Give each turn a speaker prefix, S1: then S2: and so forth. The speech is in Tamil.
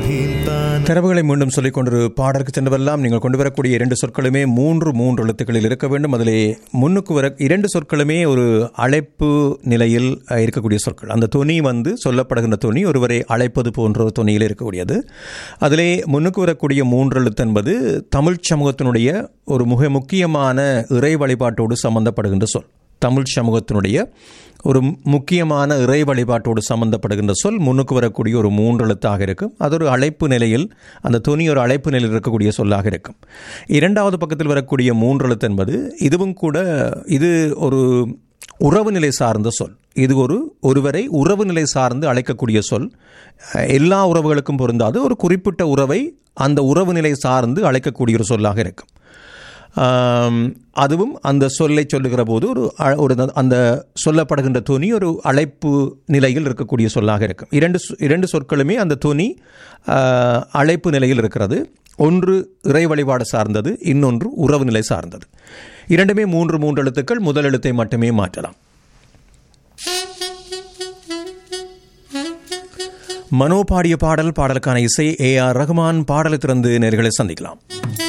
S1: தரவுகளை மீண்டும் சொல்லிக் கொண்டு பாடலுக்கு சென்றவெல்லாம் நீங்கள் கொண்டு வரக்கூடிய இரண்டு சொற்களுமே மூன்று மூன்று எழுத்துக்களில் இருக்க வேண்டும் அதிலே முன்னுக்கு வர இரண்டு சொற்களுமே ஒரு அழைப்பு நிலையில் அஹ், இருக்கக்கூடிய சொற்கள் அந்த துணி வந்து சொல்லப்படுகின்ற துணி ஒருவரை அழைப்பது போன்ற ஒரு துணியில் இருக்கக்கூடியது அதிலே முன்னுக்கு வரக்கூடிய மூன்று எழுத்து என்பது தமிழ் சமூகத்தினுடைய ஒரு மிக முக்கியமான இறை வழிபாட்டோடு சம்பந்தப்படுகின்ற சொல் தமிழ் சமூகத்தினுடைய ஒரு முக்கியமான இறை வழிபாட்டோடு சம்பந்தப்படுகின்ற சொல் முன்னுக்கு வரக்கூடிய ஒரு மூன்று எழுத்தாக இருக்கும் அது ஒரு அழைப்பு நிலையில் அந்த துணி ஒரு அழைப்பு நிலையில் இருக்கக்கூடிய சொல்லாக இருக்கும் இரண்டாவது பக்கத்தில் வரக்கூடிய மூன்று எழுத்து என்பது இதுவும் கூட இது ஒரு உறவு நிலை சார்ந்த சொல் இது ஒரு ஒருவரை உறவு நிலை சார்ந்து அழைக்கக்கூடிய சொல் அஹ், எல்லா உறவுகளுக்கும் பொருந்தாது ஒரு குறிப்பிட்ட உறவை அந்த உறவு நிலை சார்ந்து அழைக்கக்கூடிய ஒரு சொல்லாக இருக்கும் ஆம், அதுவும் அந்த சொல்லை சொல்லுகிற போது ஒரு அ- ஒரு ந- அந்த சொல்லப்படுகின்ற துணி ஒரு அழைப்பு நிலையில் இருக்கக்கூடிய சொல்லாக இருக்கும் இரண்டு சொ- இரண்டு சொற்களுமே அந்த துணி ஆ, அழைப்பு நிலையில் இருக்கிறது ஒன்று இறை வழிபாடு சார்ந்தது இன்னொன்று உறவு நிலை சார்ந்தது இரண்டுமே மூன்று மூன்று எழுத்துக்கள் முதல் எழுத்தை மட்டுமே மாற்றலாம் மனோ பாடிய பாடல் பாடலுக்கான இசை ஏ ஆர் ரஹ்மான் பாடலை திறந்து நேர்களை சந்திக்கலாம்